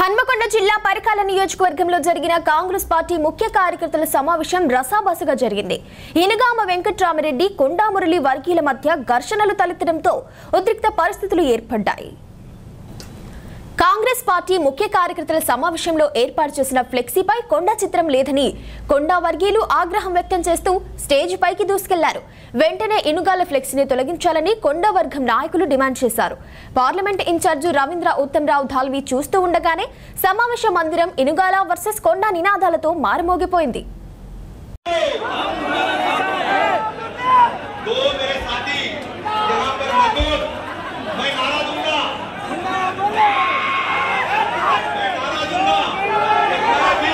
హన్మకొండ జిల్లా పరికాల నియోజకవర్గంలో జరిగిన కాంగ్రెస్ పార్టీ ముఖ్య కార్యకర్తల సమావేశం రసాబసగా జరిగింది ఇనగామ వెంకట్రామరెడ్డి కొండామురళి వర్గీయుల మధ్య ఘర్షణలు తలెత్తడంతో ఉద్రిక్త పరిస్థితులు ఏర్పడ్డాయి కాంగ్రెస్ పార్టీ ముఖ్య కార్యకర్తల సమావేశంలో ఏర్పాటు చేసిన ఫ్లెక్సీపై కొండా చిత్రం లేదని కొండా వర్గీయులు ఆగ్రహం వ్యక్తం చేస్తూ స్టేజ్ పైకి దూసుకెళ్లారు వెంటనే ఇనుగాల ఫ్లెక్సీని తొలగించాలని కొండా వర్గం నాయకులు డిమాండ్ చేశారు పార్లమెంట్ ఇన్ఛార్జి రవీంద్ర ఉత్తమ్రావు ధాల్వి చూస్తూ ఉండగానే సమావేశ మందిరం ఇనుగాల వర్సెస్ కొండా నినాదాలతో మారుమోగిపోయింది दो मेरे साथी यहाँ पर मौजूद मैं नारा दूंगा मैं नारा दूंगा एक नारा भी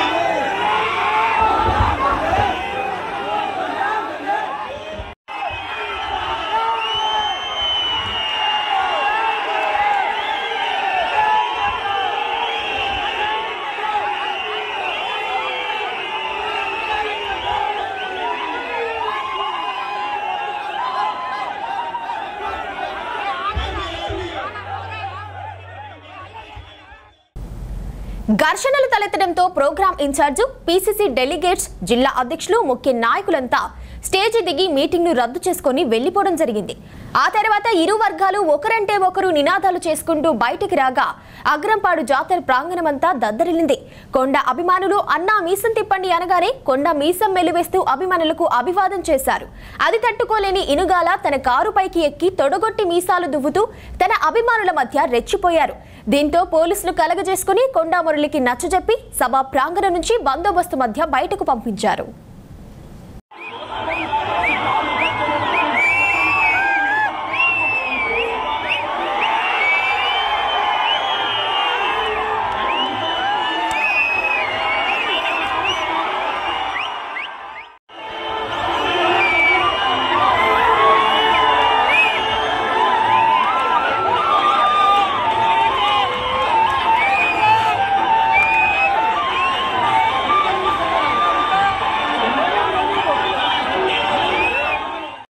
ఘర్షణలు తలెత్తడంతో ప్రోగ్రాం ఇన్ఛార్జు పీసీసీ డెలిగేట్స్ జిల్లా అధ్యక్షులు ముఖ్య నాయకులంతా స్టేజి దిగి మీటింగ్ను రద్దు చేసుకుని వెళ్లిపోవడం జరిగింది ఆ తర్వాత ఇరు వర్గాలు ఒకరంటే ఒకరు నినాదాలు చేసుకుంటూ బయటికి రాగా అగ్రంపాడు జాతర ప్రాంగణమంతా దద్దరిల్లింది కొండ అభిమానులు అన్నా మీసం తిప్పండి అనగానే కొండ మీసం మెలివేస్తూ అభిమానులకు అభివాదం చేశారు అది తట్టుకోలేని ఇనుగాల తన కారు పైకి ఎక్కి తొడగొట్టి మీసాలు దువ్వుతూ తన అభిమానుల మధ్య రెచ్చిపోయారు దీంతో పోలీసులు కలగజేసుకుని కొండా మురళికి నచ్చజెప్పి సభా ప్రాంగణం నుంచి బందోబస్తు మధ్య బయటకు పంపించారు